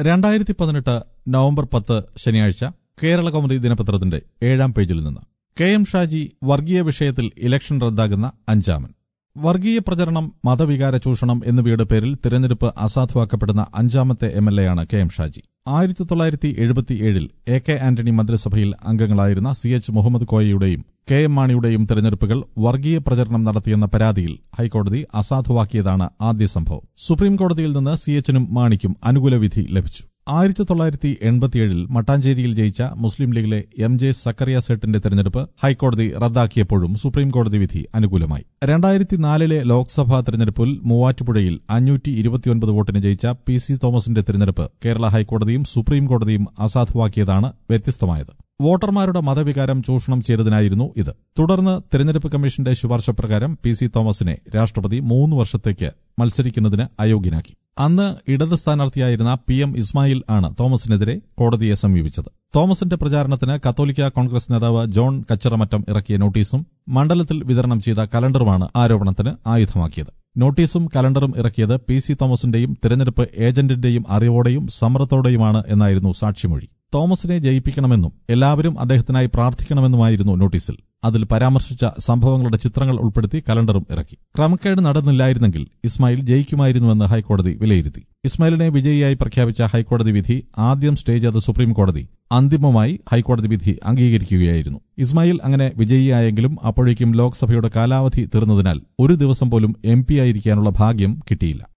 രണ്ടായിരത്തി പതിനെട്ട് നവംബർ പത്ത് ശനിയാഴ്ച കേരള കൗമുദി ദിനപത്രത്തിന്റെ ഏഴാം പേജിൽ നിന്ന് കെ എം ഷാജി വർഗീയ വിഷയത്തിൽ ഇലക്ഷൻ റദ്ദാകുന്ന അഞ്ചാമൻ വർഗീയ പ്രചരണം മതവികാര ചൂഷണം എന്നിവയുടെ പേരിൽ തിരഞ്ഞെടുപ്പ് അസാധുവാക്കപ്പെടുന്ന അഞ്ചാമത്തെ എം എൽ എയാണ് കെ എം ഷാജി ആയിരത്തി തൊള്ളായിരത്തി എഴുപത്തിയേഴിൽ എ കെ ആന്റണി മന്ത്രിസഭയിൽ അംഗങ്ങളായിരുന്ന സി എച്ച് മുഹമ്മദ് കോയയുടെയും കെ എം മാണിയുടെയും തെരഞ്ഞെടുപ്പുകൾ വർഗീയ പ്രചരണം നടത്തിയെന്ന പരാതിയിൽ ഹൈക്കോടതി അസാധുവാക്കിയതാണ് ആദ്യ സംഭവം സുപ്രീംകോടതിയിൽ നിന്ന് സി എച്ചിനും മാണിക്കും അനുകൂല വിധി ലഭിച്ചു ആയിരത്തി തൊള്ളായിരത്തി എൺപത്തിയേഴിൽ മട്ടാഞ്ചേരിയിൽ ജയിച്ച മുസ്ലിം ലീഗിലെ എം ജെ സക്കറിയ സെട്ടിന്റെ തെരഞ്ഞെടുപ്പ് ഹൈക്കോടതി റദ്ദാക്കിയപ്പോഴും സുപ്രീംകോടതി വിധി അനുകൂലമായി രണ്ടായിരത്തി നാലിലെ ലോക്സഭാ തെരഞ്ഞെടുപ്പിൽ മൂവാറ്റുപുഴയിൽ അഞ്ഞൂറ്റി ഇരുപത്തിയൊൻപത് വോട്ടിന് ജയിച്ച പി സി തോമസിന്റെ തെരഞ്ഞെടുപ്പ് കേരള ഹൈക്കോടതിയും സുപ്രീംകോടതിയും അസാധുവാക്കിയതാണ് വ്യത്യസ്തമായത് വോട്ടർമാരുടെ മതവികാരം ചൂഷണം ചെയ്തതിനായിരുന്നു ഇത് തുടർന്ന് തെരഞ്ഞെടുപ്പ് കമ്മീഷന്റെ ശുപാർശ പ്രകാരം പി സി തോമസിനെ രാഷ്ട്രപതി മൂന്ന് വർഷത്തേക്ക് മത്സരിക്കുന്നതിന് അയോഗ്യനാക്കി അന്ന് ഇടത് സ്ഥാനാർത്ഥിയായിരുന്ന പി എം ഇസ്മായിൽ ആണ് തോമസിനെതിരെ കോടതിയെ സമീപിച്ചത് തോമസിന്റെ പ്രചാരണത്തിന് കത്തോലിക്ക കോൺഗ്രസ് നേതാവ് ജോൺ കച്ചിറമറ്റം ഇറക്കിയ നോട്ടീസും മണ്ഡലത്തിൽ വിതരണം ചെയ്ത കലണ്ടറുമാണ് ആരോപണത്തിന് ആയുധമാക്കിയത് നോട്ടീസും കലണ്ടറും ഇറക്കിയത് പി സി തോമസിന്റെയും തിരഞ്ഞെടുപ്പ് ഏജന്റിന്റെയും അറിവോടെയും സമ്മർദ്ദത്തോടെയുമാണ് എന്നായിരുന്നു സാക്ഷിമൊഴി തോമസിനെ ജയിപ്പിക്കണമെന്നും എല്ലാവരും അദ്ദേഹത്തിനായി പ്രാർത്ഥിക്കണമെന്നുമായിരുന്നു നോട്ടീസിൽ അതിൽ പരാമർശിച്ച സംഭവങ്ങളുടെ ചിത്രങ്ങൾ ഉൾപ്പെടുത്തി കലണ്ടറും ഇറക്കി ക്രമക്കേട് നടന്നില്ലായിരുന്നെങ്കിൽ ഇസ്മായിൽ ജയിക്കുമായിരുന്നുവെന്ന് ഹൈക്കോടതി വിലയിരുത്തി ഇസ്മായിലിനെ വിജയിയായി പ്രഖ്യാപിച്ച ഹൈക്കോടതി വിധി ആദ്യം സ്റ്റേ ചെയ്ത സുപ്രീംകോടതി അന്തിമമായി ഹൈക്കോടതി വിധി അംഗീകരിക്കുകയായിരുന്നു ഇസ്മായിൽ അങ്ങനെ വിജയിയായെങ്കിലും അപ്പോഴേക്കും ലോക്സഭയുടെ കാലാവധി തീർന്നതിനാൽ ഒരു ദിവസം പോലും എം ആയിരിക്കാനുള്ള ഭാഗ്യം കിട്ടിയില്ല